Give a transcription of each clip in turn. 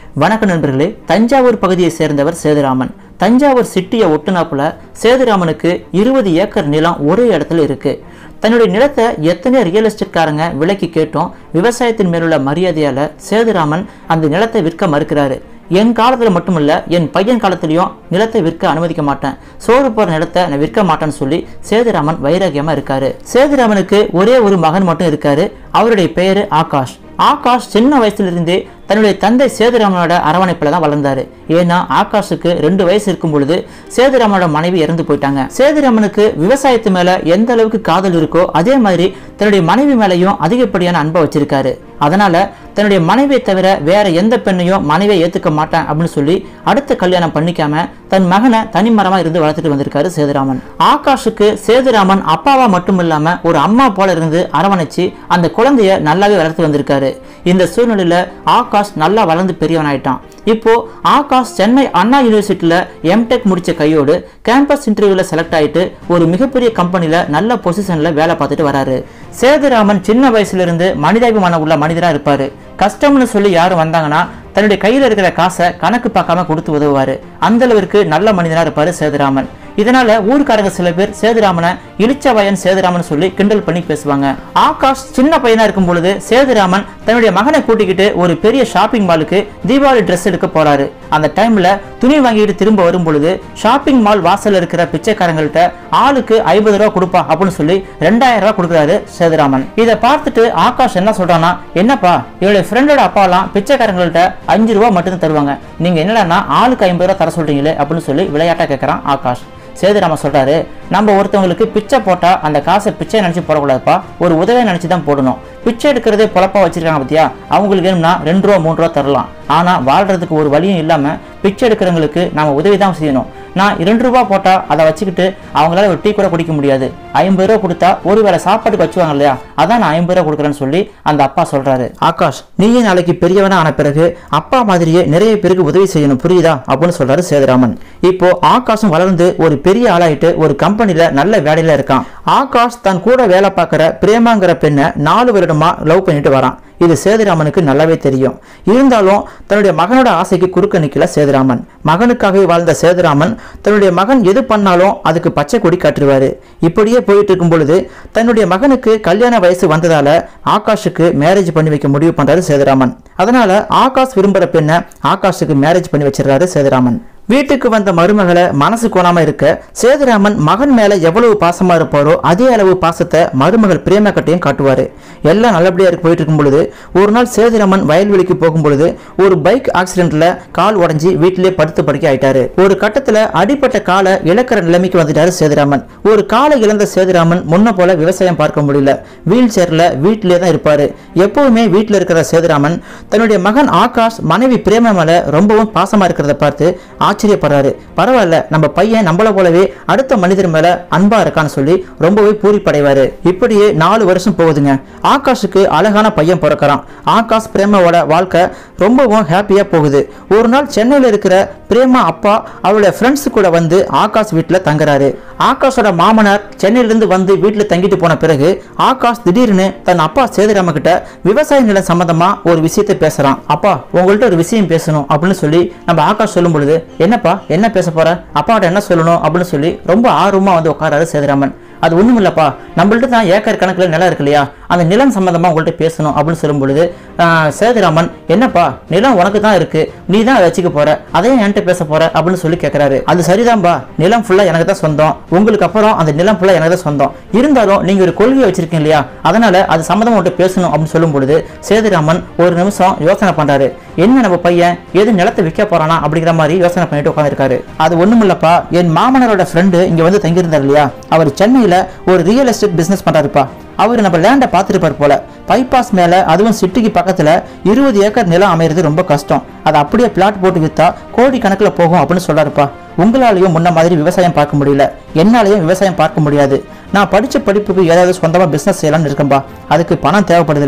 வணக்க நண்பர்களே தஞ்சாவூர் பகுதியை சேர்ந்தவர் சேதுராமன் தஞ்சாவூர் சிட்டியை ஒட்டுனாப்புல சேதுராமனுக்கு இருபது ஏக்கர் நிலம் ஒரே இடத்துல இருக்கு தன்னுடைய நிலத்தை எத்தனையோ ரியல் எஸ்டேட்காரங்க விலைக்கு கேட்டோம் விவசாயத்தின் மேலுள்ள மரியாதையால சேதுராமன் அந்த நிலத்தை விற்க மறுக்கிறாரு என் காலத்துல மட்டுமல்ல என் பையன் காலத்திலையும் நிலத்தை விற்க அனுமதிக்க மாட்டேன் சோறு போற நிலத்தை நான் விற்க மாட்டேன்னு சொல்லி சேதுராமன் வைராகியமா இருக்காரு சேதுராமனுக்கு ஒரே ஒரு மகன் மட்டும் இருக்காரு அவருடைய பெயரு ஆகாஷ் ஆகாஷ் சின்ன வயசுல இருந்தே தன்னுடைய தந்தை சேதுராமனோட அரவணைப்புல தான் வளர்ந்தாரு ஏன்னா ஆகாஷுக்கு ரெண்டு வயசு இருக்கும் பொழுது சேதுராமனோட மனைவி இறந்து போயிட்டாங்க சேதுராமனுக்கு விவசாயத்து மேல எந்த அளவுக்கு காதல் இருக்கோ அதே மாதிரி தன்னுடைய மனைவி மேலையும் அதிகப்படியான அன்பை வச்சிருக்காரு அதனால தன்னுடைய மனைவியை தவிர வேற எந்த பெண்ணையும் மனைவியை ஏத்துக்க மாட்டேன் அப்படின்னு சொல்லி அடுத்த கல்யாணம் பண்ணிக்காம தன் மகனை தனிமரமா இருந்து வளர்த்துட்டு வந்திருக்காரு சேதுராமன் ஆகாஷுக்கு சேதுராமன் அப்பாவா மட்டும் இல்லாம ஒரு அம்மா போல இருந்து அரவணைச்சு அந்த குழந்தைய நல்லாவே வளர்த்து வந்திருக்காரு இந்த சூழ்நிலையில ஆகாஷ் நல்லா வளர்ந்து பெரியவனாயிட்டான் இப்போ ஆகாஷ் சென்னை அண்ணா யூனிவர்சிட்டியில எம்டெக் முடிச்ச கையோடு கேம்பஸ் இன்டர்வியூல செலக்ட் ஆயிட்டு ஒரு மிகப்பெரிய கம்பெனில நல்ல பொசிஷன்ல வேலை பார்த்துட்டு வராரு சேதுராமன் சின்ன வயசுல இருந்து மனிதாபிமானம் உள்ள மனிதரா இருப்பாரு கஷ்டம்னு சொல்லி யாரும் வந்தாங்கன்னா தன்னுடைய கையில இருக்கிற காசை கணக்கு பார்க்காம கொடுத்து உதவுவாரு அந்த அளவிற்கு நல்ல மனிதனா இருப்பாரு சேதுராமன் இதனால ஊர்க்காரங்க சில பேர் சேதுராமனை இளிச்சவயன் சேதுராமன் சொல்லி கிண்டல் பண்ணி பேசுவாங்க ஆகாஷ் சின்ன பையனா இருக்கும் பொழுது சேதுராமன் தன்னுடைய மகனை கூட்டிக்கிட்டு ஒரு பெரிய ஷாப்பிங் மாலுக்கு தீபாவளி ட்ரெஸ் எடுக்க போறாரு அந்த டைம்ல துணி வாங்கிட்டு திரும்ப வரும் பொழுது ஷாப்பிங் மால் வாசல்ல இருக்கிற பிச்சைக்காரங்கள்ட்ட ஆளுக்கு ஐம்பது ரூபா கொடுப்பா அப்படின்னு சொல்லி ரெண்டாயிரம் ரூபாய் கொடுக்குறாரு சேதுராமன் இதை பார்த்துட்டு ஆகாஷ் என்ன சொல்றான்னா என்னப்பா என்னுடைய ஃப்ரெண்டோட அப்பாலாம் பிச்சைக்காரங்கள்ட்ட அஞ்சு ரூபா மட்டும் தருவாங்க நீங்க என்னடான்னா ஆளுக்கு ஐம்பது ரூபா தர சொல்றீங்களே அப்படின்னு சொல்லி விளையாட்டா கேட்கறான் ஆகாஷ் சேதுராமன் சொல்றாரு நம்ம ஒருத்தவங்களுக்கு பிச்சை போட்டா அந்த காசை பிச்சை நினைச்சு போடக்கூடாதுப்பா ஒரு உதவியை நினைச்சு தான் போடணும் பிச்சை எடுக்கிறதே பொழப்பா வச்சிருக்காங்க பத்தியா அவங்களுக்கு வேணும்னா ரெண்டு ரூபா மூணு ரூபா தரலாம் ஆனா வாழ்றதுக்கு ஒரு வழியும் இல்லாம பிச்சை எடுக்கிறவங்களுக்கு நாம உதவி தான் செய்யணும் நான் இரண்டு ரூபா போட்டா அதை வச்சுக்கிட்டு அவங்களால ஒரு டீ கூட குடிக்க முடியாது ஐம்பது ரூபா கொடுத்தா ஒரு வேளை சாப்பாட்டுக்கு வச்சுவாங்க இல்லையா அதான் நான் ஐம்பது ரூபா கொடுக்குறேன்னு சொல்லி அந்த அப்பா சொல்றாரு ஆகாஷ் நீயே நாளைக்கு பெரியவனா ஆன பிறகு அப்பா மாதிரியே நிறைய பேருக்கு உதவி செய்யணும் புரியுதா அப்படின்னு சொல்றாரு சேதுராமன் இப்போ ஆகாஷும் வளர்ந்து ஒரு பெரிய ஆளாயிட்டு ஒரு கம்பெனில நல்ல வேலையில இருக்கான் ஆகாஷ் தன் கூட வேலை பார்க்குற பிரேமாங்கிற பெண்ணை நாலு வருடமா லவ் பண்ணிட்டு வரான் இது சேதுராமனுக்கு நல்லாவே தெரியும் இருந்தாலும் தன்னுடைய மகனோட ஆசைக்கு குறுக்க நிக்கல சேதுராமன் மகனுக்காகவே வாழ்ந்த சேதுராமன் தன்னுடைய மகன் எது பண்ணாலும் அதுக்கு பச்சை கொடி காட்டுருவாரு இப்படியே போயிட்டு இருக்கும் பொழுது தன்னுடைய மகனுக்கு கல்யாண வயசு வந்ததால ஆகாஷுக்கு மேரேஜ் பண்ணி வைக்க முடிவு பண்றாரு சேதுராமன் அதனால ஆகாஷ் விரும்புற பெண்ணை ஆகாஷுக்கு மேரேஜ் பண்ணி வச்சிடறாரு சேதுராமன் வீட்டுக்கு வந்த மருமகளை மனசு கோணாம இருக்க சேதுராமன் மகன் மேல எவ்வளவு பாசமா இருப்பாரோ அதே அளவு பாசத்தை மருமகள் பிரேமக்கட்டையும் காட்டுவாரு எல்லாம் நல்லபடியா இருக்கு போயிட்டு இருக்கும் பொழுது ஒரு நாள் சேதுராமன் வயல்வெளிக்கு போகும் பொழுது ஒரு பைக் ஆக்சிடென்ட்ல கால் உடைஞ்சி வீட்டிலே படுத்து படுக்க ஆயிட்டாரு ஒரு கட்டத்துல அடிப்பட்ட காலை இழக்கிற நிலைமைக்கு வந்துட்டாரு சேதுராமன் ஒரு காலை இழந்த சேதுராமன் முன்ன போல விவசாயம் பார்க்க முடியல வீல் சேர்ல வீட்டிலே தான் இருப்பாரு எப்பவுமே வீட்டில் இருக்கிற சேதுராமன் தன்னுடைய மகன் ஆகாஷ் மனைவி பிரேம மேல ரொம்பவும் பாசமா இருக்கிறத பார்த்து ஆச்சரியப்படுறாரு பரவாயில்ல நம்ம பையன் நம்மள போலவே அடுத்த மனிதர் மேல அன்பா இருக்கான்னு சொல்லி ரொம்பவே பூரிப்படைவாரு இப்படியே நாலு வருஷம் போகுதுங்க ஆகாஷுக்கு அழகான பையன் பிறக்கிறான் ஆகாஷ் பிரேமாவோட வாழ்க்கை ரொம்பவும் ஹாப்பியா போகுது ஒரு நாள் சென்னையில இருக்கிற பிரேமா அப்பா அவளுடைய ஃப்ரெண்ட்ஸ் கூட வந்து ஆகாஷ் வீட்டுல தங்குறாரு ஆகாஷோட மாமனார் சென்னையிலிருந்து வந்து வீட்டுல தங்கிட்டு போன பிறகு ஆகாஷ் திடீர்னு தன் அப்பா சேதுராம கிட்ட விவசாய நிலம் சம்பந்தமா ஒரு விஷயத்தை பேசுறான் அப்பா உங்கள்ட்ட ஒரு விஷயம் பேசணும் அப்படின்னு சொல்லி நம்ம ஆகாஷ் சொல்லும் பொழுது என்னப்பா என்ன பேச போற அப்பாட்ட என்ன சொல்லணும் அப்படின்னு சொல்லி ரொம்ப ஆர்வமா வந்து உட்காராரு சேதுராமன் அது ஒண்ணும் இல்லப்பா நம்மள்ட்ட தான் ஏக்கர் கணக்குல நிலம் இருக்கு இல்லையா அந்த நிலம் சம்பந்தமா உங்கள்ட்ட பேசணும் அப்படின்னு சொல்லும் பொழுது ஆஹ், சேதுராமன் என்னப்பா நிலம் உனக்கு தான் இருக்கு நீ தான் அதை வச்சுக்க போற அதையும் என்கிட்ட பேச போற அப்படின்னு சொல்லி கேட்கறாரு அது சரிதான்பா நிலம் ஃபுல்லா எனக்கு தான் சொந்தம் உங்களுக்கு அப்புறம் அந்த நிலம் ஃபுல்லா எனக்கு தான் சொந்தம் இருந்தாலும் நீங்க ஒரு கொள்கையை வச்சிருக்கீங்க இல்லையா அதனால அது சம்பந்தமா உங்கள்ட்ட பேசணும் அப்படின்னு சொல்லும் பொழுது சேதுராமன் ஒரு நிமிஷம் யோசனை பண்றாரு என்ன நம்ம பையன் எது நிலத்தை விற்க போறானா அப்படிங்கிற மாதிரி யோசனை பண்ணிட்டு உட்காந்துருக்காரு அது ஒண்ணுமில்லப்பா என் மாமனாரோட ஃப்ரெண்டு இங்க வந்து தங்கியிருந்தார் இல்லையா அவர் சென்னையில ஒரு ரியல் எஸ்டேட் பிசினஸ் பண்றாருப்பா அவர் நம்ம லேண்டை பார்த்துருப்பார் போல பைபாஸ் மேல அதுவும் சிட்டிக்கு பக்கத்துல இருபது ஏக்கர் நிலம் அமையிறது ரொம்ப கஷ்டம் அதை அப்படியே பிளாட் போட்டு வித்தா கோடி கணக்குல போகும் அப்படின்னு சொல்றாருப்பா உங்களாலையும் முன்ன மாதிரி விவசாயம் பார்க்க முடியல என்னாலையும் விவசாயம் பார்க்க முடியாது நான் படிச்ச படிப்புக்கு ஏதாவது சொந்தமா பிசினஸ் செய்யலாம்னு இருக்கேன்பா அதுக்கு பணம் தேவைப்படுது இல்லையா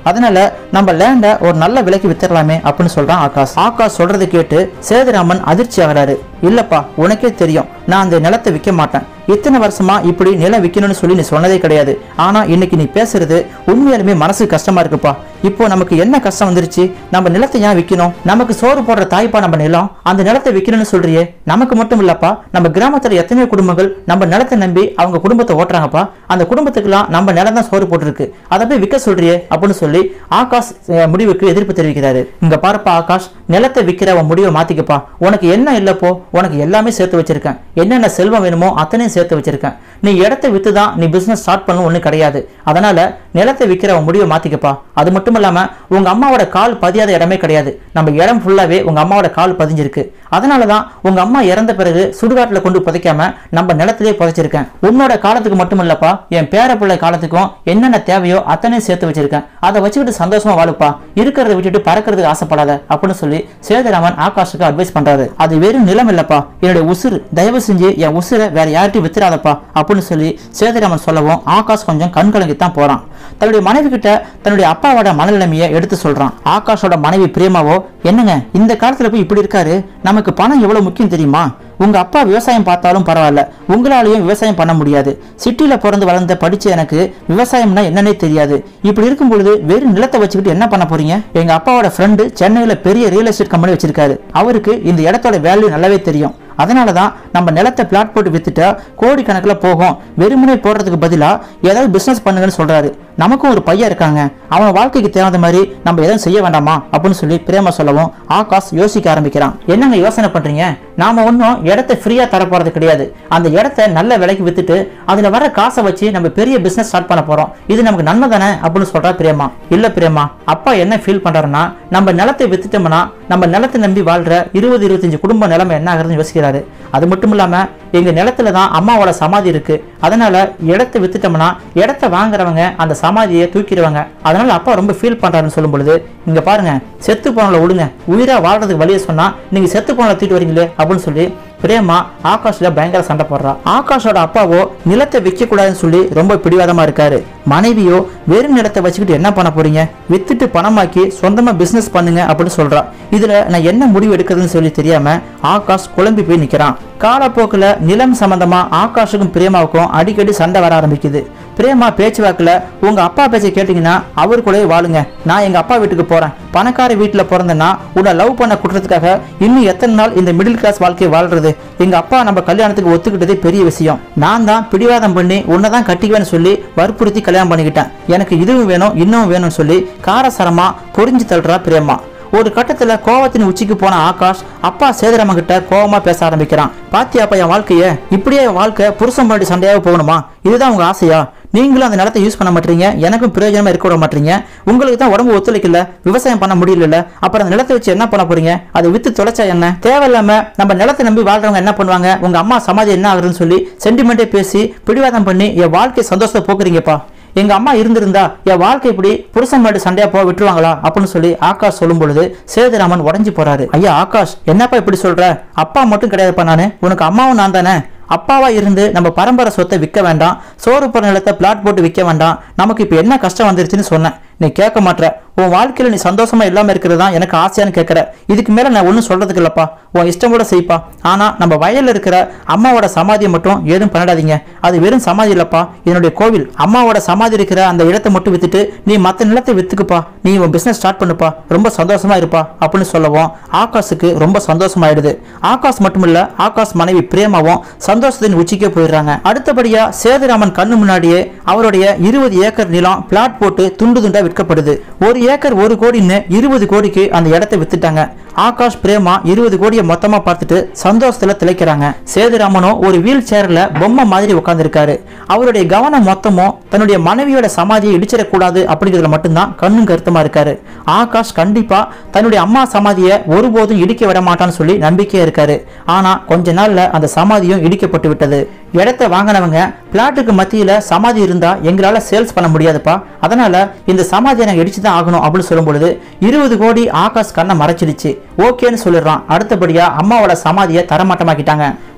அதனால நம்ம லேண்டை ஒரு நல்ல விலைக்கு வித்துடலாமே அப்படின்னு சொல்றான் ஆகாஷ் ஆகாஷ் சொல்றதை கேட்டு சேதுராமன் அதிர்ச்சி ஆகிறாரு இல்லப்பா உனக்கே தெரியும் நான் அந்த நிலத்தை விற்க மாட்டேன் இத்தனை வருஷமா இப்படி நிலம் விற்கணும்னு சொல்லி நீ சொன்னதே கிடையாது ஆனா இன்னைக்கு நீ பேசுறது உண்மையாலுமே மனசு கஷ்டமா இருக்குப்பா இப்போ நமக்கு என்ன கஷ்டம் வந்துருச்சு நம்ம நிலத்தை ஏன் விற்கணும் நமக்கு சோறு போடுற தாய்ப்பா நம்ம நிலம் அந்த நிலத்தை விற்கணும்னு சொல்றியே நமக்கு மட்டும் இல்லப்பா நம்ம கிராமத்துல எத்தனையோ குடும்பங்கள் நம்ம நிலத்தை நம்பி அவங்க குடும்பத்தை ஓட்டுறாங்கப்பா அந்த குடும்பத்துக்குலாம் நம்ம நிலம் தான் சோறு போட்டுருக்கு அதை போய் விற்க சொல்றியே அப்படின்னு சொல்லி ஆகாஷ் அஹ், முடிவுக்கு எதிர்ப்பு தெரிவிக்கிறாரு இங்க பாருப்பா ஆகாஷ் நிலத்தை விற்கிற உன் முடிவை மாத்திக்கப்பா உனக்கு என்ன இல்லப்போ உனக்கு எல்லாமே சேர்த்து வச்சிருக்கேன் என்னென்ன செல்வம் வேணுமோ அத்தனையும் சேர்த்து வச்சிருக்கேன் நீ இடத்தை வித்து தான் நீ பிசினஸ் ஸ்டார்ட் பண்ணணும் ஒன்றும் கிடையாது அதனால நிலத்தை விற்கிற உன் முடிவை மாத்திக்கப்பா அது மட்டும் இல்லாம உங்க அம்மாவோட கால் பதியாத இடமே கிடையாது நம்ம இடம் ஃபுல்லாவே உங்க அம்மாவோட கால் பதிஞ்சிருக்கு அதனால தான் உங்க அம்மா இறந்த பிறகு சுடுகாட்டுல கொண்டு புதைக்காம நம்ம நிலத்திலே புதைச்சிருக்கேன் உன்னோட காலத்துக்கு மட்டும் இல்லப்பா என் பேர பிள்ளை காலத்துக்கும் என்னென்ன தேவையோ அத்தனையும் சேர்த்து வச்சிருக்கேன் அதை வச்சுக்கிட்டு சந்தோஷமா வாழுப்பா இருக்கிறத விட்டுட்டு பறக்கிறதுக்கு ஆசைப்படாத அப்படின்னு சொல்லி சேதுராமன் ஆகாஷுக்கு அட்வைஸ் பண்றாரு அது வெறும் நிலம் இல்லப்பா என்னுடைய உசுறு தயவு செஞ்சு என் உசுரை வேற யார்கிட்டயும் வித்துறாதப்பா அப்படின்னு சொல்லி சேதுராமன் சொல்லவும் ஆகாஷ் கொஞ்சம் கண் கலங்கி தான் போறான் தன்னுடைய மனைவி கிட்ட தன்னுடைய அப்பாவோட மனநிலைமையை எடுத்து சொல்றான் ஆகாஷோட மனைவி பிரியமாவோ என்னங்க இந்த காலத்துல போய் இப்படி இருக்காரு நமக்கு பணம் எவ்வளவு முக்கியம் தெரியுமா உங்க அப்பா விவசாயம் பார்த்தாலும் பரவாயில்ல உங்களாலையும் விவசாயம் பண்ண முடியாது சிட்டில பிறந்து வளர்ந்த படிச்ச எனக்கு விவசாயம்னா என்னன்னே தெரியாது இப்படி இருக்கும் பொழுது வெறும் நிலத்தை வச்சுக்கிட்டு என்ன பண்ண போறீங்க எங்க அப்பாவோட ஃப்ரெண்டு சென்னையில பெரிய ரியல் எஸ்டேட் கம்பெனி வச்சிருக்காரு அவருக்கு இந்த இடத்தோட வேல்யூ நல்லாவே தெரியும் அதனால தான் நம்ம நிலத்தை பிளாட் போட்டு வித்துட்டா கோடி கணக்கில் போகும் வெறுமனே போடுறதுக்கு பதிலாக ஏதாவது பிஸ்னஸ் பண்ணுங்கன்னு சொல்றாரு நமக்கும் ஒரு பையன் இருக்காங்க அவன் வாழ்க்கைக்கு தேவையான மாதிரி நம்ம எதுவும் செய்ய வேண்டாமா அப்படின்னு சொல்லி பிரேமா சொல்லவும் ஆகாஷ் யோசிக்க ஆரம்பிக்கிறான் என்னங்க யோசனை பண்றீங்க நாம ஒன்றும் இடத்த ஃப்ரீயா தர போறது கிடையாது அந்த இடத்த நல்ல விலைக்கு வித்துட்டு அதுல வர காசை வச்சு நம்ம பெரிய பிசினஸ் ஸ்டார்ட் பண்ண போறோம் இது நமக்கு நன்மை தானே அப்படின்னு சொல்றா பிரேமா இல்ல பிரேமா அப்பா என்ன ஃபீல் பண்றாருன்னா நம்ம நிலத்தை வித்துட்டோம்னா நம்ம நிலத்தை நம்பி வாழ்ற இருபது இருபத்தஞ்சு குடும்ப நிலைமை என்ன ஆகுதுன்னு யோசிக்கிறாரு அது மட்டும் இல்லாம எங்க நிலத்துல தான் அம்மாவோட சமாதி இருக்கு அதனால இடத்தை வித்துட்டோம்னா இடத்த வாங்குறவங்க அந்த சமாதியை தூக்கிடுவாங்க அதனால அப்பா ரொம்ப ஃபீல் பண்றாருன்னு சொல்லும் பொழுது இங்க பாருங்க செத்து போனல விடுங்க உயிரா வாழ்றதுக்கு வழியை சொன்னா நீங்க செத்து போனல தூக்கிட்டு வரீங்களே அப்படின்னு சொல்லி பிரேமா ஆகாஷ்ல பயங்கர சண்டை போடுறா ஆகாஷோட அப்பாவோ நிலத்தை விற்க கூடாதுன்னு சொல்லி ரொம்ப பிடிவாதமா இருக்காரு மனைவியோ வெறும் நிலத்தை வச்சுக்கிட்டு என்ன பண்ண போறீங்க வித்துட்டு பணமாக்கி சொந்தமா பிசினஸ் பண்ணுங்க அப்படின்னு சொல்றா இதுல நான் என்ன முடிவு எடுக்கிறதுன்னு சொல்லி தெரியாம ஆகாஷ் குழம்பி போய் நிக்கிறான் காலப்போக்குல நிலம் சம்பந்தமா ஆகாஷுக்கும் பிரேமாவுக்கும் அடிக்கடி சண்டை வர ஆரம்பிக்குது பிரேமா பேச்சுவாக்குல உங்க அப்பா பேச்சை கேட்டீங்கன்னா அவர் கூடவே வாழுங்க நான் எங்க அப்பா வீட்டுக்கு போறேன் பணக்கார வீட்டுல பிறந்தேன்னா உன்னை லவ் பண்ண குற்றத்துக்காக இன்னும் எத்தனை நாள் இந்த மிடில் கிளாஸ் வாழ்க்கையை வாழ்றது எங்க அப்பா நம்ம கல்யாணத்துக்கு ஒத்துக்கிட்டதே பெரிய விஷயம் நான் தான் பிடிவாதம் பண்ணி உன்னை தான் கட்டிக்குவேன்னு சொல்லி வற்புறுத்தி கல்யாணம் பண்ணிக்கிட்டேன் எனக்கு இதுவும் வேணும் இன்னும் வேணும்னு சொல்லி காரசாரமா புரிஞ்சு தள்ளுறா பிரேமா ஒரு கட்டத்துல கோவத்தின் உச்சிக்கு போன ஆகாஷ் அப்பா சேதுராமன் கிட்ட கோவமா பேச ஆரம்பிக்கிறான் பாத்தியாப்பா என் வாழ்க்கைய இப்படியே என் வாழ்க்கை புருஷன் பாட்டி சண்டையாக போகணுமா இதுதான் உங்க ஆசையா நீங்களும் அந்த நிலத்தை யூஸ் பண்ண மாட்டீங்க எனக்கும் பிரயோஜனமா இருக்க விட மாட்டீங்க உங்களுக்கு தான் உடம்பு ஒத்துழைக்கல விவசாயம் பண்ண முடியல அப்புறம் அந்த நிலத்தை வச்சு என்ன பண்ண போறீங்க அதை வித்து தொலைச்சா என்ன தேவையில்லாம நம்ம நிலத்தை நம்பி வாழ்றவங்க என்ன பண்ணுவாங்க உங்க அம்மா சமாதி என்ன ஆகுதுன்னு சொல்லி சென்டிமெண்ட்டே பேசி பிடிவாதம் பண்ணி என் வாழ்க்கை சந்தோஷத்தை போக்குறீங்கப்பா எங்க அம்மா இருந்திருந்தா என் வாழ்க்கை இப்படி புருஷன் மாட்டு சண்டையா போக விட்டுருவாங்களா அப்படின்னு சொல்லி ஆகாஷ் சொல்லும் பொழுது சேதுராமன் உடஞ்சு போறாரு ஐயா ஆகாஷ் என்னப்பா இப்படி சொல்ற அப்பா மட்டும் கிடையாதுப்பா நானு உனக்கு அம்மாவும் நான் தானே அப்பாவா இருந்து நம்ம பரம்பரை சொத்தை விற்க வேண்டாம் சோறு போற நிலத்தை பிளாட் போட்டு விற்க வேண்டாம் நமக்கு இப்போ என்ன கஷ்டம் வந்துருச்சுன்னு சொன்னேன் நீ கேட்க மாட்ற உன் வாழ்க்கையில நீ சந்தோஷமா இல்லாம இருக்கிறது தான் எனக்கு ஆசையான்னு கேட்கற இதுக்கு மேல நான் ஒன்றும் சொல்றதுக்கு இல்லப்பா உன் இஷ்டம் கூட செய்ப்பா ஆனா நம்ம வயல்ல இருக்கிற அம்மாவோட சமாதியை மட்டும் ஏதும் பண்ணிடாதீங்க அது வெறும் சமாதி இல்லப்பா என்னுடைய கோவில் அம்மாவோட சமாதி இருக்கிற அந்த இடத்தை மட்டும் வித்துட்டு நீ மற்ற நிலத்தை வித்துக்குப்பா நீ உன் பிசினஸ் ஸ்டார்ட் பண்ணுப்பா ரொம்ப சந்தோஷமா இருப்பா அப்படின்னு சொல்லவும் ஆகாஷுக்கு ரொம்ப சந்தோஷமாயிடுது ஆகாஷ் மட்டும் இல்ல ஆகாஷ் மனைவி பிரேமாவும் சந்தோஷத்தின் உச்சிக்கே போயிடுறாங்க அடுத்தபடியா சேதுராமன் கண்ணு முன்னாடியே அவருடைய இருபது ஏக்கர் நிலம் பிளாட் போட்டு துண்டு துண்டா விற்கப்படுது ஒரு ஏக்கர் ஒரு கோடின்னு இருபது கோடிக்கு அந்த இடத்தை வித்துட்டாங்க ஆகாஷ் பிரேமா இருபது கோடியை மொத்தமா பார்த்துட்டு சந்தோஷத்துல திளைக்கிறாங்க சேதுராமனோ ஒரு வீல் சேர்ல பொம்மை மாதிரி உட்கார்ந்திருக்காரு அவருடைய கவனம் மொத்தமும் தன்னுடைய மனைவியோட சமாதியை இடிச்சிடக்கூடாது அப்படிங்கிறதுல மட்டும்தான் கண்ணும் கருத்துமா இருக்காரு ஆகாஷ் கண்டிப்பா தன்னுடைய அம்மா சமாதியை ஒருபோதும் இடிக்க விட மாட்டான்னு சொல்லி நம்பிக்கையா இருக்காரு ஆனா கொஞ்ச நாள்ல அந்த சமாதியும் இடிக்கப்பட்டு விட்டது இடத்தை வாங்கினவங்க பிளாட்டுக்கு மத்தியில சமாதி இருந்தா எங்களால சேல்ஸ் பண்ண முடியாதுப்பா அதனால இந்த சமாதியை நாங்க இடிச்சு தான் ஆகணும் அப்படின்னு சொல்லும் பொழுது இருபது கோடி ஆகாஷ் கண்ணை மறைச்சிடுச்சு ஓகேன்னு சொல்லிடுறான் அடுத்தபடியா அம்மாவோட சமாதியை தரமாட்டமாக்கிட்டாங்க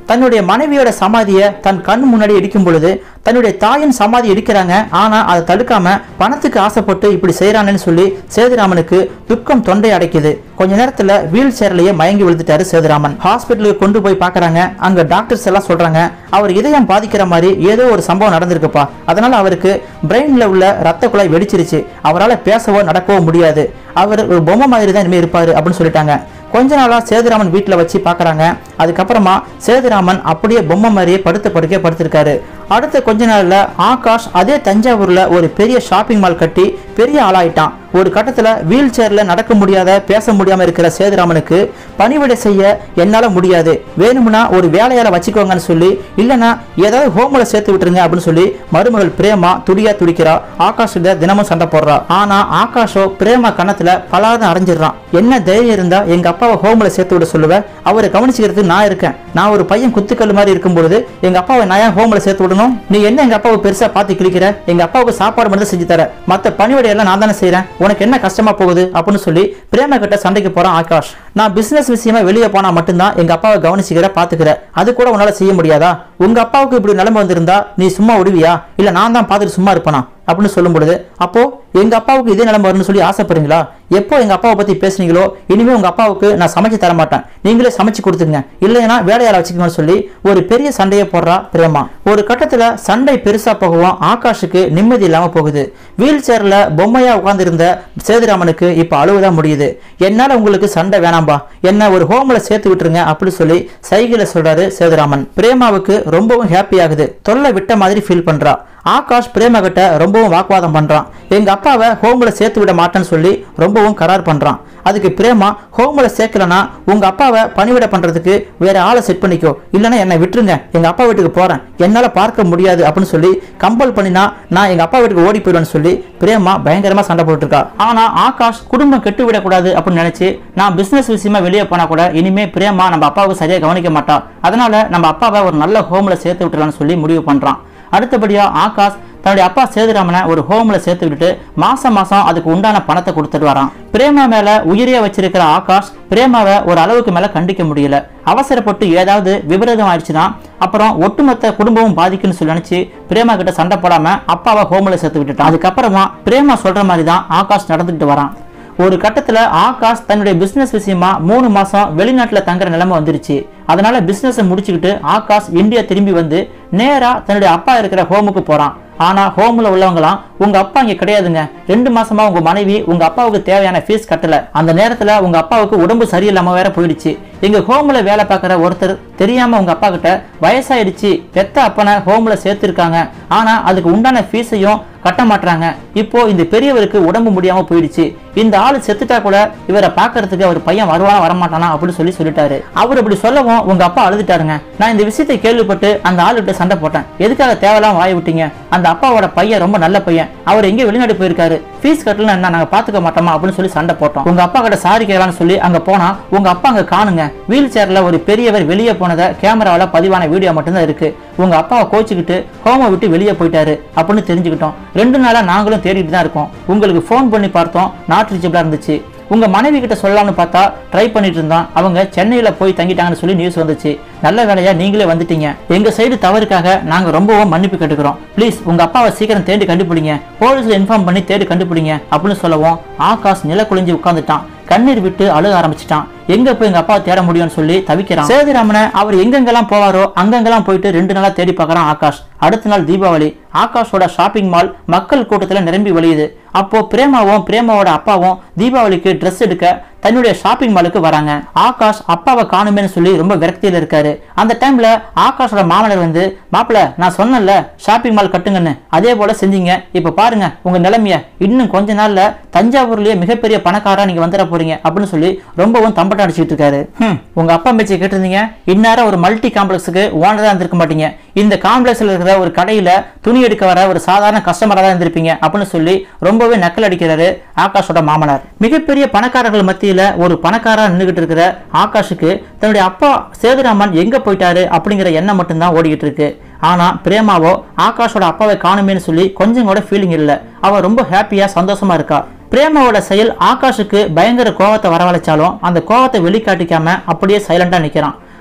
தன்னுடைய மனைவியோட சமாதியை தன் கண் முன்னாடி இடிக்கும் பொழுது தன்னுடைய தாயின் சமாதி இடிக்கிறாங்க ஆனா அதை தடுக்காம பணத்துக்கு ஆசைப்பட்டு இப்படி செய்யறானேன்னு சொல்லி சேதுராமனுக்கு துக்கம் தொண்டை அடைக்குது கொஞ்ச நேரத்துல வீல் சேர்லயே மயங்கி விழுந்துட்டாரு சேதுராமன் ஹாஸ்பிட்டலுக்கு கொண்டு போய் பார்க்கறாங்க அங்க டாக்டர்ஸ் எல்லாம் சொல்றாங்க அவர் இதயம் பாதிக்கிற மாதிரி ஏதோ ஒரு சம்பவம் நடந்திருக்குப்பா அதனால அவருக்கு பிரெயின்ல உள்ள ரத்த குழாய் வெடிச்சிருச்சு அவரால் பேசவோ நடக்கவோ முடியாது அவர் ஒரு பொம்மை மாதிரி தான் இனிமே இருப்பாரு அப்படின்னு சொல்லிட்டாங்க கொஞ்ச நாளா சேதுராமன் வீட்டில் வச்சு பார்க்கறாங்க அதுக்கப்புறமா சேதுராமன் அப்படியே பொம்மை மாதிரியே படுத்த படுக்கே படுத்திருக்காரு அடுத்த கொஞ்ச நாள்ல ஆகாஷ் அதே தஞ்சாவூர்ல ஒரு பெரிய ஷாப்பிங் மால் கட்டி பெரிய ஆளாயிட்டான் ஒரு கட்டத்துல வீல் சேர்ல நடக்க முடியாத பேச முடியாம இருக்கிற சேதுராமனுக்கு பணிவிடை செய்ய என்னால முடியாது வேணும்னா ஒரு வேலையால வச்சுக்கோங்கன்னு சொல்லி இல்லைன்னா ஏதாவது ஹோம்ல சேர்த்து விட்டுருங்க அப்படின்னு சொல்லி மருமகள் பிரேமா துடியா துடிக்கிறா ஆகாஷ் கிட்ட தினமும் சண்டை போடுறா ஆனா ஆகாஷோ பிரேமா கணத்துல பலாதான் அடைஞ்சிடுறான் என்ன தைரியம் இருந்தா எங்க அப்பாவை ஹோம்ல சேர்த்து விட சொல்லுவேன் அவரை கவனிச்சுக்கிறதுக்கு நான் இருக்கேன் நான் ஒரு பையன் குத்துக்கல் மாதிரி இருக்கும் பொழுது எங்க அப்பாவை நான் ஏன் ஹோம்ல சேர்த்து விடணும் நீ என்ன எங்க அப்பாவை பெருசா பார்த்து கிழிக்கிற எங்க அப்பாவுக்கு சாப்பாடு மட்டும் செஞ்சு தர மத்த பணிவிடை எல்லாம் நான் தானே செய்றேன் உனக்கு என்ன கஷ்டமா போகுது அப்படின்னு சொல்லி பிரேமா கிட்ட சண்டைக்கு போறான் ஆகாஷ் நான் பிசினஸ் விஷயமா வெளியே போனா மட்டும்தான் எங்க அப்பாவை கவனிச்சுக்கிற பாத்துக்கிற அது கூட உன்னால செய்ய முடியாதா உங்க அப்பாவுக்கு இப்படி நிலைமை வந்திருந்தா நீ சும்மா விடுவியா இல்ல நான் தான் பார்த்துட்டு சும்மா இருப்பேனா அப்படின்னு சொல்லும் பொழுது அப்போ எங்க அப்பாவுக்கு இதே நிலைமை வரும்னு சொல்லி ஆசைப்படுறீங்களா எப்போ எங்க அப்பாவை பத்தி பேசுனீங்களோ இனிமே உங்க அப்பாவுக்கு நான் சமைச்சு தர மாட்டேன் நீங்களே சமைச்சு கொடுத்துங்க இல்லைன்னா வேலையால வச்சுக்கணும்னு சொல்லி ஒரு பெரிய சண்டையை போடுறா பிரேமா ஒரு கட்டத்துல சண்டை பெருசா போகவும் ஆகாஷுக்கு நிம்மதி இல்லாம போகுது வீல் சேர்ல பொம்மையா உட்கார்ந்திருந்த சேதுராமனுக்கு இப்ப அழுவதான் முடியுது என்னால உங்களுக்கு சண்டை வேணாம்பா என்ன ஒரு ஹோம்ல சேர்த்து விட்டுருங்க அப்படி சொல்லி சைகில சொல்றாரு சேதுராமன் பிரேமாவுக்கு ரொம்பவும் ஹாப்பி ஆகுது தொல்லை விட்ட மாதிரி ஃபீல் பண்றா ஆகாஷ் பிரேமா கிட்ட ரொம்பவும் வாக்குவாதம் பண்றான் எங்க அப்பாவை ஹோம்ல சேர்த்து விட மாட்டேன்னு சொல்லி ரொம்பவும் கரார் பண்றான் அதுக்கு பிரேமா ஹோம்ல சேர்க்கலனா உங்க அப்பாவை பணிவிட பண்றதுக்கு வேற ஆளை செட் பண்ணிக்கோ இல்லைன்னா என்னை விட்டுருங்க எங்க அப்பா வீட்டுக்கு போறேன் என்னால பார்க்க முடியாது அப்படின்னு சொல்லி கம்பல் பண்ணினா நான் எங்க அப்பா வீட்டுக்கு ஓடி போயிடுவேன்னு சொல்லி பிரேமா பயங்கரமா சண்டை போட்டுட்டு இருக்கா ஆனா ஆகாஷ் குடும்பம் கெட்டு விடக்கூடாது அப்படின்னு நினைச்சு நான் பிசினஸ் விஷயமா வெளியே போனா கூட இனிமே பிரேமா நம்ம அப்பாவுக்கு சரியா கவனிக்க மாட்டா அதனால நம்ம அப்பாவை ஒரு நல்ல ஹோம்ல சேர்த்து விட்டுலாம்னு சொல்லி முடிவு பண்றான் அடுத்தபடியா ஆகாஷ் தன்னுடைய அப்பா சேதுராமனை ஒரு ஹோம்ல சேர்த்து விட்டுட்டு மாசம் மாசம் அதுக்கு உண்டான பணத்தை கொடுத்துட்டு வரான் பிரேமா மேல உயிரியா வச்சிருக்கிற ஆகாஷ் பிரேமாவை ஒரு அளவுக்கு மேல கண்டிக்க முடியல அவசரப்பட்டு ஏதாவது விபரீதம் ஆயிடுச்சுன்னா அப்புறம் ஒட்டுமொத்த குடும்பமும் பாதிக்குன்னு சொல்லி நினைச்சு பிரேமா கிட்ட சண்டை போடாம அப்பாவை ஹோம்ல சேர்த்து விட்டுட்டான் அதுக்கப்புறமா பிரேமா சொல்ற மாதிரி தான் ஆகாஷ் நடந்துக்கிட்டு வரான் ஒரு கட்டத்துல ஆகாஷ் தன்னுடைய பிசினஸ் விஷயமா மூணு மாசம் வெளிநாட்டுல தங்குற நிலைமை வந்துருச்சு அதனால பிசினஸை முடிச்சுக்கிட்டு ஆகாஷ் இந்தியா திரும்பி வந்து நேரா தன்னுடைய அப்பா இருக்கிற ஹோமுக்கு போறான் ஆனா ஹோம்ல உள்ளவங்களாம் உங்க அப்பா இங்க கிடையாதுங்க ரெண்டு மாசமா உங்க மனைவி உங்க அப்பாவுக்கு தேவையான ஃபீஸ் கட்டல அந்த நேரத்துல உங்க அப்பாவுக்கு உடம்பு சரியில்லாம வேற போயிடுச்சு எங்க ஹோம்ல வேலை பார்க்குற ஒருத்தர் தெரியாம உங்க அப்பா கிட்ட வயசாயிடுச்சு பெத்த அப்பனை ஹோம்ல சேர்த்திருக்காங்க ஆனா அதுக்கு உண்டான ஃபீஸையும் கட்ட மாட்டாங்க இப்போ இந்த பெரியவருக்கு உடம்பு முடியாம போயிடுச்சு இந்த ஆளு செத்துட்டா கூட இவரை பார்க்கறதுக்கு அவர் பையன் வருவானா வரமாட்டானா அப்படின்னு சொல்லி சொல்லிட்டாரு அவர் அப்படி சொல்லவும் உங்க அப்பா அழுதுட்டாருங்க நான் இந்த விஷயத்தை கேள்விப்பட்டு அந்த ஆளுகிட்ட சண்டை போட்டேன் எதுக்காக தேவையில்லாம வாய் விட்டீங்க அந்த அப்பாவோட பையன் ரொம்ப நல்ல பையன் அவர் எங்கே வெளிநாடு போயிருக்காரு ஃபீஸ் கட்டலாம் என்ன நாங்க பாத்துக்க மாட்டோமா அப்படின்னு சொல்லி சண்டை போட்டோம் உங்க அப்பா கிட்ட சாரி கேட்கலாம்னு சொல்லி அங்க போனா உங்க அப்பா அங்க காணுங்க வீல் சேர்ல ஒரு பெரியவர் வெளியே போனதை கேமராவில் பதிவான வீடியோ மட்டும்தான் இருக்கு உங்க அப்பாவை கோச்சுக்கிட்டு ஹோமை விட்டு வெளியே போயிட்டாரு அப்படின்னு தெரிஞ்சுக்கிட்டோம் ரெண்டு நாளா நாங்களும் தேடிட்டு தான் இருக்கோம் உங்களுக்கு ஃபோன் பண்ணி பார்த்தோம் நாட் ரீச்சபிளா இருந்துச்சு உங்க மனைவி கிட்ட சொல்லலாம்னு பார்த்தா ட்ரை பண்ணிட்டு இருந்தான் அவங்க சென்னையில போய் தங்கிட்டாங்கன்னு சொல்லி நியூஸ் வந்துச்சு நல்ல வேலையா நீங்களே வந்துட்டீங்க எங்க சைடு தவறுக்காக நாங்க ரொம்பவும் மன்னிப்பு கேட்டுக்கிறோம் ப்ளீஸ் உங்க அப்பாவை சீக்கிரம் தேடி கண்டுபிடிங்க போலீஸ்ல இன்ஃபார்ம் பண்ணி தேடி கண்டுபிடிங்க அப்படின்னு சொல்லவும் ஆகாஷ் நில குளிஞ்சு உட்காந்துட்டான் கண்ணீர் விட்டு அழுக ஆரம்பிச்சிட்டான் எங்க போய் எங்க அப்பா தேட முடியும்னு சொல்லி தவிக்கிறான் சேதுராமனை அவர் எங்கெங்கெல்லாம் போவாரோ அங்கங்கெல்லாம் போயிட்டு ரெண்டு நாளா தேடி பார்க்கறான் ஆகாஷ் அடுத்த நாள் தீபாவளி ஆகாஷோட ஷாப்பிங் மால் மக்கள் கூட்டத்துல நிரம்பி வழியுது அப்போ பிரேமாவும் பிரேமாவோட அப்பாவும் தீபாவளிக்கு ட்ரெஸ் எடுக்க தன்னுடைய ஷாப்பிங் மாலுக்கு வராங்க ஆகாஷ் அப்பாவை காணுமேன்னு சொல்லி ரொம்ப விரக்தியில இருக்காரு அந்த டைம்ல ஆகாஷோட மாமனார் வந்து மாப்பிள நான் சொன்னேன்ல ஷாப்பிங் மால் கட்டுங்கன்னு அதே போல செஞ்சீங்க இப்ப பாருங்க உங்க நிலைமைய இன்னும் கொஞ்ச நாள்ல தஞ்சாவூர்லயே மிகப்பெரிய பணக்காரா நீங்க வந்துட போறீங்க அப்படின்னு சொல்லி ரொம்பவும் தம்பட்டம் அடிச்சிட்டு இருக்காரு ஹம், உங்க அப்பா பேச்சை கேட்டிருந்தீங்க இந்நேரம் ஒரு மல்டி காம்ப்ளெக்ஸுக்கு ஓனரா இருந்திருக்க மாட்டீங்க இந்த காம்ப்ளெக்ஸ்ல இருக்கிற ஒரு கடையில துணி எடுக்க வர ஒரு சாதாரண கஸ்டமரா தான் இருந்திருப்பீங்க அப்படின்னு சொல்லி ரொம்பவே நக்கல் அடிக்கிறாரு ஆகாஷோட மாமனார் மிகப்பெரிய பணக்காரர்கள் மத்தியில ஒரு பணக்காரா நின்றுகிட்டு இருக்கிற ஆகாஷுக்கு தன்னுடைய அப்பா சேதுராமன் எங்க போயிட்டாரு அப்படிங்கிற எண்ணம் மட்டும்தான் ஓடிக்கிட்டு இருக்கு ஆனா பிரேமாவோ ஆகாஷோட அப்பாவை காணுமேன்னு சொல்லி கொஞ்சம் கூட ஃபீலிங் இல்ல அவ ரொம்ப ஹாப்பியா சந்தோஷமா இருக்கா பிரேமாவோட செயல் ஆகாஷுக்கு பயங்கர கோவத்தை வரவழைச்சாலும் அந்த கோவத்தை வெளிக்காட்டிக்காம அப்படியே சைலண்டா நிக்கிறான்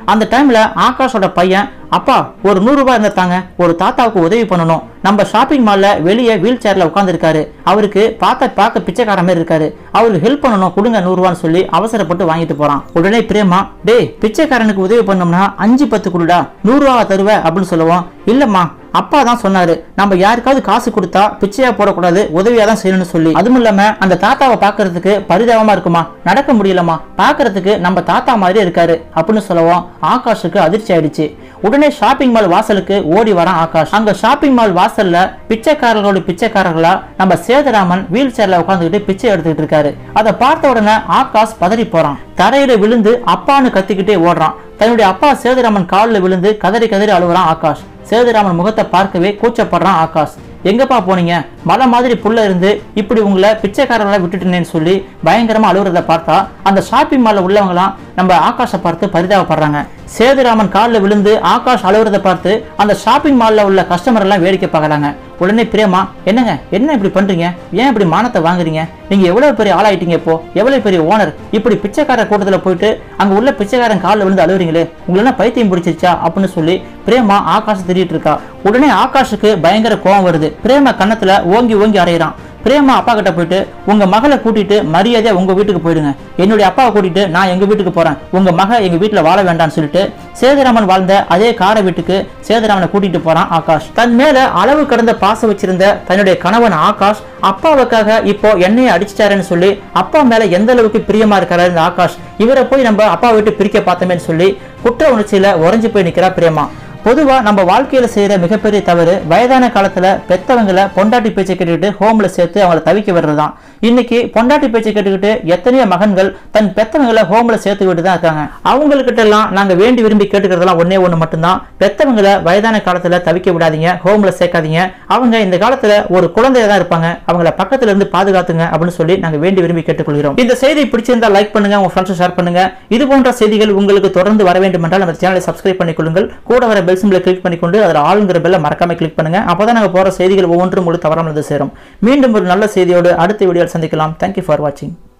அந்த டைம்ல ஆகாஷோட பையன் அப்பா ஒரு நூறு ரூபாய் இருந்தா தாங்க ஒரு தாத்தாவுக்கு உதவி பண்ணணும் நம்ம ஷாப்பிங் மால்ல வெளியே வீல் சேர்ல உட்காந்துருக்காரு அவருக்கு பார்த்த பார்க்க பிச்சைக்கார மாதிரி இருக்காரு அவருக்கு ஹெல்ப் பண்ணணும் கொடுங்க நூறு ரூபான்னு சொல்லி அவசரப்பட்டு வாங்கிட்டு போறான் உடனே பிரேமா டேய் பிச்சைக்காரனுக்கு உதவி பண்ணோம்னா அஞ்சு பத்து கொடுடா நூறு ரூபா தருவ அப்படின்னு சொல்லுவோம் இல்லம்மா அப்பா தான் சொன்னாரு நம்ம யாருக்காவது காசு கொடுத்தா பிச்சையா போடக்கூடாது உதவியா தான் செய்யணும்னு சொல்லி அதுவும் இல்லாம அந்த தாத்தாவை பார்க்கிறதுக்கு பரிதாபமா இருக்குமா நடக்க முடியலமா பார்க்கிறதுக்கு நம்ம தாத்தா மாதிரி இருக்காரு அப்படின்னு சொல்லவும் ஆகாஷுக்கு அதிர்ச்சி ஆயிடுச்சு உடனே ஷாப்பிங் மால் வாசலுக்கு ஓடி வரான் ஆகாஷ் அங்க ஷாப்பிங் மால் வாசல்ல பிச்சைக்காரர்களோட பிச்சைக்காரர்களா நம்ம சேதராமன் வீல் சேர்ல உட்காந்துக்கிட்டு பிச்சை எடுத்துக்கிட்டு இருக்காரு அதை பார்த்த உடனே ஆகாஷ் பதறி போறான் தரையில விழுந்து அப்பான்னு கத்திக்கிட்டே ஓடுறான் தன்னுடைய அப்பா சேதுராமன் காலில் விழுந்து கதறி கதறி அழுகுறான் ஆகாஷ் சேதுராமன் முகத்தை பார்க்கவே கூச்சப்படுறான் ஆகாஷ் எங்கப்பா போனீங்க மலை மாதிரி புள்ள இருந்து இப்படி உங்களை பிச்சைக்காரர்களை விட்டுட்டேன்னு சொல்லி பயங்கரமா அழுகுறத பார்த்தா அந்த ஷாப்பிங் மால்ல உள்ளவங்களாம் நம்ம ஆகாஷை பார்த்து பரிதாபப்படுறாங்க சேதுராமன் காலில் விழுந்து ஆகாஷ் அழுகுறத பார்த்து அந்த ஷாப்பிங் மால்ல உள்ள கஸ்டமர் எல்லாம் வேடிக்கை பார்க்கறாங்க உடனே பிரேமா என்னங்க என்ன இப்படி பண்றீங்க ஏன் இப்படி மானத்தை வாங்குறீங்க நீங்க எவ்வளவு பெரிய ஆளாயிட்டீங்க இப்போ எவ்வளவு பெரிய ஓனர் இப்படி பிச்சைக்கார கூட்டத்துல போயிட்டு அங்க உள்ள பிச்சைக்காரன் காலில் விழுந்து அழுகுறீங்களே உங்களுக்கு பைத்தியம் பிடிச்சிருச்சா அப்படின்னு சொல்லி பிரேமா ஆகாஷ் திரிட்டு இருக்கா உடனே ஆகாஷுக்கு பயங்கர கோவம் வருது பிரேமா கன்னத்துல ஓங்கி ஓங்கி அறையிறான் பிரேமா அப்பா கிட்ட போயிட்டு உங்க மகளை கூட்டிட்டு மரியாதையா உங்க வீட்டுக்கு போயிடுங்க என்னுடைய அப்பாவை கூட்டிட்டு நான் எங்க வீட்டுக்கு போறேன் உங்க மக எங்க வீட்டுல வாழ வேண்டாம்னு சொல்லிட்டு சேதுராமன் வாழ்ந்த அதே கார வீட்டுக்கு சேதுராமனை கூட்டிட்டு போறான் ஆகாஷ் தன் மேல அளவு கடந்த பாசம் வச்சிருந்த தன்னுடைய கணவன் ஆகாஷ் அப்பாவுக்காக இப்போ என்னைய அடிச்சிட்டாருன்னு சொல்லி அப்பா மேல எந்த அளவுக்கு பிரியமா இருக்காரு இந்த ஆகாஷ் இவரை போய் நம்ம அப்பா விட்டு பிரிக்க பார்த்தோமேன்னு சொல்லி குற்ற உணர்ச்சியில உறைஞ்சு போய் நிக்கிறா பிரேமா பொதுவா நம்ம வாழ்க்கையில செய்யற மிகப்பெரிய தவறு வயதான காலத்துல பெத்தவங்களை பொண்டாட்டி பேச்சை கேட்டுக்கிட்டு ஹோம்ல சேர்த்து அவங்கள தவிக்க விடுறதுதான் இன்னைக்கு பொண்டாட்டி பேச்சை கேட்டுக்கிட்டு எத்தனையோ மகன்கள் தன் பெத்தவங்களை ஹோம்ல சேர்த்து விட்டு தான் இருக்காங்க அவங்கக்கிட்ட எல்லாம் நாங்க வேண்டி விரும்பி கேட்டுக்கிறதெல்லாம் ஒன்னே ஒண்ணு மட்டும்தான் பெத்தவங்களை வயதான காலத்துல தவிக்க விடாதீங்க ஹோம்ல சேர்க்காதீங்க அவங்க இந்த காலத்துல ஒரு குழந்தையா தான் இருப்பாங்க அவங்கள பக்கத்துல இருந்து பாதுகாத்துங்க அப்படின்னு சொல்லி நாங்க வேண்டி விரும்பி கேட்டுக்கொள்கிறோம் இந்த செய்தி பிடிச்சிருந்தா லைக் பண்ணுங்க உங்க ஃப்ரெண்ட்ஸ் ஷேர் பண்ணுங்க இது போன்ற செய்திகள் உங்களுக்கு தொடர்ந்து வர வேண்டும் என்றால் நம்ம சேனலை சப்ஸ்கிரைப் பண்ணிக்கொள்ளுங்கள் கூட வர பெல் சிம்பிளை கிளிக் பண்ணிக்கொண்டு அதில் ஆளுங்கிற பெல்லை மறக்காம கிளிக் பண்ணுங்க அப்பதான் நாங்க போற செய்திகள் ஒவ்வொன்றும் உங்களுக்கு தவறாமல் வந்து சேரும் மீண்டும் ஒரு நல்ல செய்தியோடு அடுத்த வீடியோவில் சந்திக்கலாம் தேங்க்யூ ஃபார் வாட்சிங்